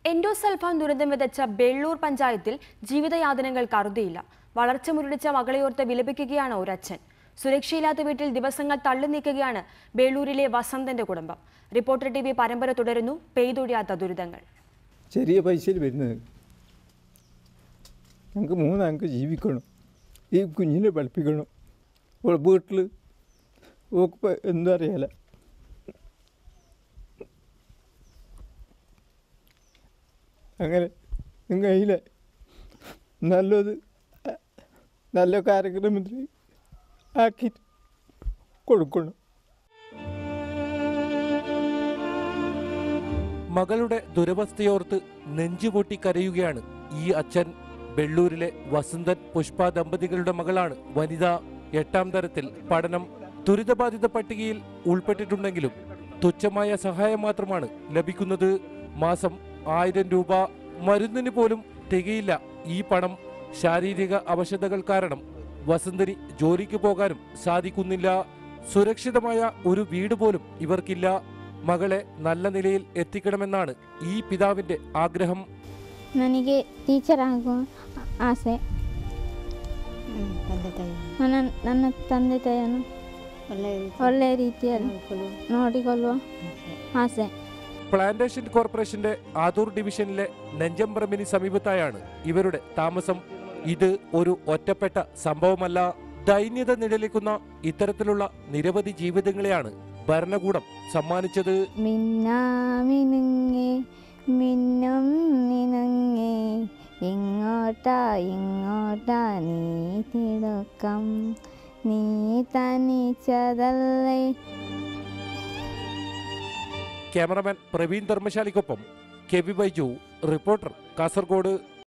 endosulfan ദുരന്തം വിതച്ച ബെള്ളൂർ പഞ്ചായത്തിൽ ജീവിതയാതനകൾക്ക് അറുതിയില്ല വളർച്ച മുരടിച്ച മകളെയോർത്ത് വിലപിക്കുകയാണ് ഒരച്ഛൻ സുരക്ഷയില്ലാത്ത വീട്ടിൽ ദിവസങ്ങൾ തള്ളി നീക്കുകയാണ് ബേളൂരിലെ വസന്തന്റെ കുടുംബം റിപ്പോർട്ടർ ടി വി പരമ്പര തുടരുന്നു പെയ്തൊഴിയാത്ത ദുരിതങ്ങൾ ചെറിയ പൈസയിൽ വരുന്നത് ഞങ്ങൾക്ക് മൂന്നാൾക്ക് ജീവിക്കണം ഈ കുഞ്ഞിനെ പഠിപ്പിക്കണം ഓളെ വീട്ടിൽ ഓക്ക് എന്താ അറിയാല അങ്ങനെ കയ്യിൽ നല്ലത് നല്ല കാര്യക്രമത്തിൽ ആക്കിയിട്ട് കൊടുക്കണം മകളുടെ ദുരവസ്ഥയോർത്ത് നെഞ്ചുപൊട്ടി കരയുകയാണ് ഈ അച്ഛൻ ബെള്ളൂരിലെ വസന്തൻ പുഷ്പ ദമ്പതികളുടെ മകളാണ് വനിത എട്ടാം തരത്തിൽ പഠനം ദുരിതബാധിത പട്ടികയിൽ ഉൾപ്പെട്ടിട്ടുണ്ടെങ്കിലും തുച്ഛമായ സഹായം മാത്രമാണ് ലഭിക്കുന്നത് മാസം ആയിരം രൂപ മരുന്നിന് പോലും തികയില്ല ഈ പണം ശാരീരിക അവശതകൾ കാരണം വസന്തന് ജോലിക്ക് പോകാനും സാധിക്കുന്നില്ല സുരക്ഷിതമായ ഒരു വീട് പോലും ഇവർക്കില്ല മകളെ നല്ല നിലയിൽ എത്തിക്കണമെന്നാണ് ഈ പിതാവിന്റെ ആഗ്രഹം ನನಗೆ ಟೀಚರ್ ಆಗೋ ಆಸೆ ತಂದೆ ತಾಯಿ ನನ್ನ ನನ್ನ ತಂದೆ ತಾಯಿಯನ್ನು ಒಳ್ಳೆ ಒಳ್ಳೆಯ ರೀತಿಯಲ್ಲಿ ನೋಡಿಕೊಳ್ಳುವ ಆಸೆ പ്ലാന്റേഷൻ കോർപ്പറേഷന്റെ ആദൂർ ഡിവിഷനിലെ നെഞ്ചമ്പറമ്പിന് സമീപത്തായാണ് ഇവരുടെ താമസം ഇത് ഒരു ഒറ്റപ്പെട്ട സംഭവമല്ല ദൈന്യത നിഴലിക്കുന്ന ഇത്തരത്തിലുള്ള നിരവധി ജീവിതങ്ങളെയാണ് ഭരണകൂടം സമ്മാനിച്ചത് മിന്നാമിനുങ്ങേ മിന്നും മിനുങ്ങേ ഇങ്ങോട്ടാ ഇങ്ങോട്ടാ നീ തിടുക്കം നീ തനിച്ചതല്ലേ ക്യാമറമാൻ പ്രവീൺ ധർമ്മശാലിക്കൊപ്പം K V Baiju reporter Kasaragod